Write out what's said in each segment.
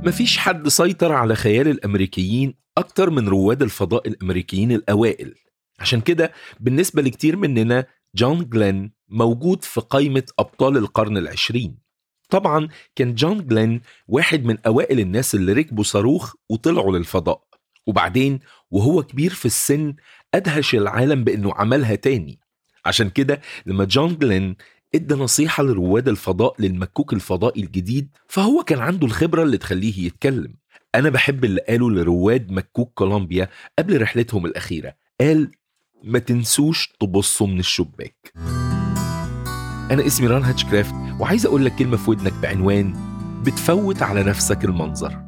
مفيش حد سيطر على خيال الأمريكيين أكتر من رواد الفضاء الأمريكيين الأوائل عشان كده بالنسبة لكتير مننا جون جلين موجود في قائمة أبطال القرن العشرين طبعا كان جون جلين واحد من أوائل الناس اللي ركبوا صاروخ وطلعوا للفضاء وبعدين وهو كبير في السن أدهش العالم بأنه عملها تاني عشان كده لما جون جلين ادى نصيحة لرواد الفضاء للمكوك الفضائي الجديد فهو كان عنده الخبرة اللي تخليه يتكلم أنا بحب اللي قاله لرواد مكوك كولومبيا قبل رحلتهم الأخيرة قال ما تنسوش تبصوا من الشباك أنا اسمي ران هاتشكرافت وعايز أقول لك كلمة في ودنك بعنوان بتفوت على نفسك المنظر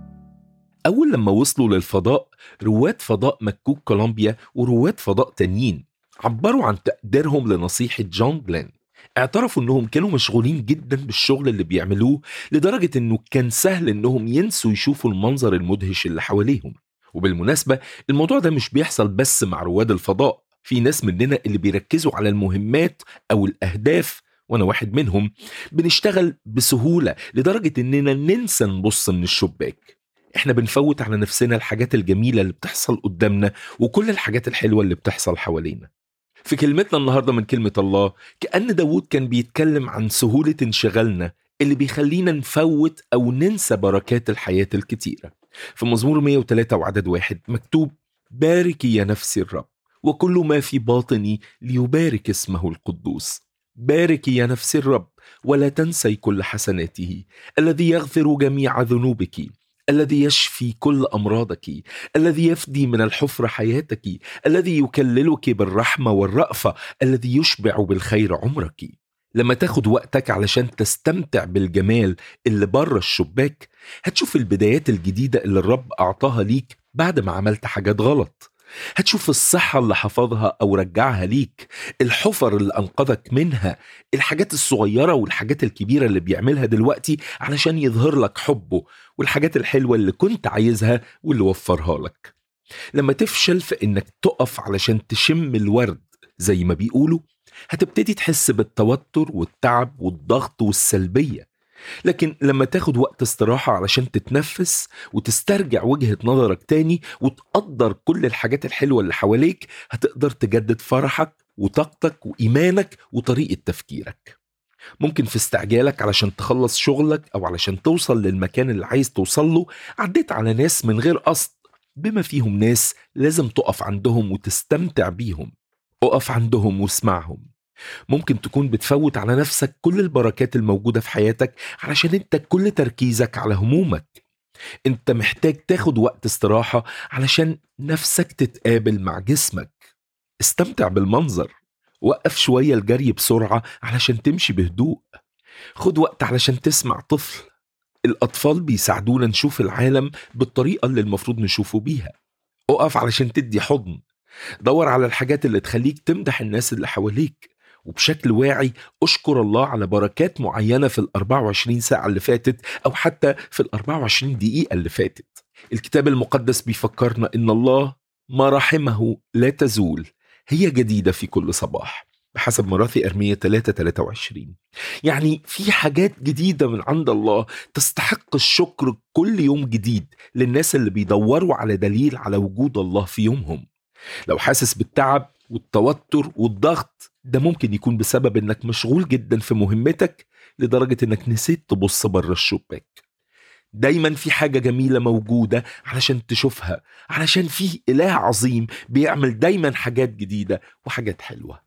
أول لما وصلوا للفضاء رواد فضاء مكوك كولومبيا ورواد فضاء تانيين عبروا عن تقديرهم لنصيحة جون جلين اعترفوا انهم كانوا مشغولين جدا بالشغل اللي بيعملوه لدرجة انه كان سهل انهم ينسوا يشوفوا المنظر المدهش اللي حواليهم وبالمناسبة الموضوع ده مش بيحصل بس مع رواد الفضاء في ناس مننا اللي بيركزوا على المهمات او الاهداف وانا واحد منهم بنشتغل بسهولة لدرجة اننا ننسى نبص من الشباك احنا بنفوت على نفسنا الحاجات الجميلة اللي بتحصل قدامنا وكل الحاجات الحلوة اللي بتحصل حوالينا في كلمتنا النهاردة من كلمة الله كأن داود كان بيتكلم عن سهولة انشغالنا اللي بيخلينا نفوت أو ننسى بركات الحياة الكتيرة في مزمور 103 وعدد واحد مكتوب باركي يا نفسي الرب وكل ما في باطني ليبارك اسمه القدوس باركي يا نفسي الرب ولا تنسي كل حسناته الذي يغفر جميع ذنوبك الذي يشفي كل امراضك الذي يفدي من الحفره حياتك الذي يكللك بالرحمه والرافه الذي يشبع بالخير عمرك لما تاخد وقتك علشان تستمتع بالجمال اللي بره الشباك هتشوف البدايات الجديده اللي الرب اعطاها ليك بعد ما عملت حاجات غلط هتشوف الصحة اللي حفظها أو رجعها ليك الحفر اللي أنقذك منها الحاجات الصغيرة والحاجات الكبيرة اللي بيعملها دلوقتي علشان يظهر لك حبه والحاجات الحلوة اللي كنت عايزها واللي وفرها لك لما تفشل في إنك تقف علشان تشم الورد زي ما بيقولوا هتبتدي تحس بالتوتر والتعب والضغط والسلبية لكن لما تاخد وقت استراحة علشان تتنفس وتسترجع وجهة نظرك تاني وتقدر كل الحاجات الحلوة اللي حواليك هتقدر تجدد فرحك وطاقتك وإيمانك وطريقة تفكيرك ممكن في استعجالك علشان تخلص شغلك أو علشان توصل للمكان اللي عايز توصله عديت على ناس من غير قصد بما فيهم ناس لازم تقف عندهم وتستمتع بيهم اقف عندهم واسمعهم ممكن تكون بتفوت على نفسك كل البركات الموجودة في حياتك علشان انت كل تركيزك على همومك انت محتاج تاخد وقت استراحة علشان نفسك تتقابل مع جسمك استمتع بالمنظر وقف شوية الجري بسرعة علشان تمشي بهدوء خد وقت علشان تسمع طفل الأطفال بيساعدونا نشوف العالم بالطريقة اللي المفروض نشوفه بيها اقف علشان تدي حضن دور على الحاجات اللي تخليك تمدح الناس اللي حواليك وبشكل واعي اشكر الله على بركات معينة في ال 24 ساعة اللي فاتت أو حتى في ال 24 دقيقة اللي فاتت الكتاب المقدس بيفكرنا إن الله مراحمه لا تزول هي جديدة في كل صباح بحسب مراثي أرمية 3 23 يعني في حاجات جديدة من عند الله تستحق الشكر كل يوم جديد للناس اللي بيدوروا على دليل على وجود الله في يومهم لو حاسس بالتعب والتوتر والضغط ده ممكن يكون بسبب انك مشغول جدا في مهمتك لدرجة انك نسيت تبص بره الشباك دايما في حاجة جميلة موجودة علشان تشوفها علشان في إله عظيم بيعمل دايما حاجات جديدة وحاجات حلوة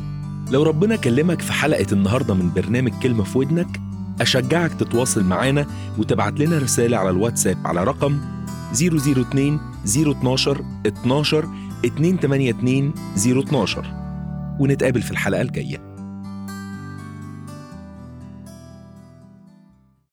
لو ربنا كلمك في حلقة النهاردة من برنامج كلمة في ودنك أشجعك تتواصل معانا وتبعت لنا رسالة على الواتساب على رقم 002 012 12 282 012 ونتقابل في الحلقة الجاية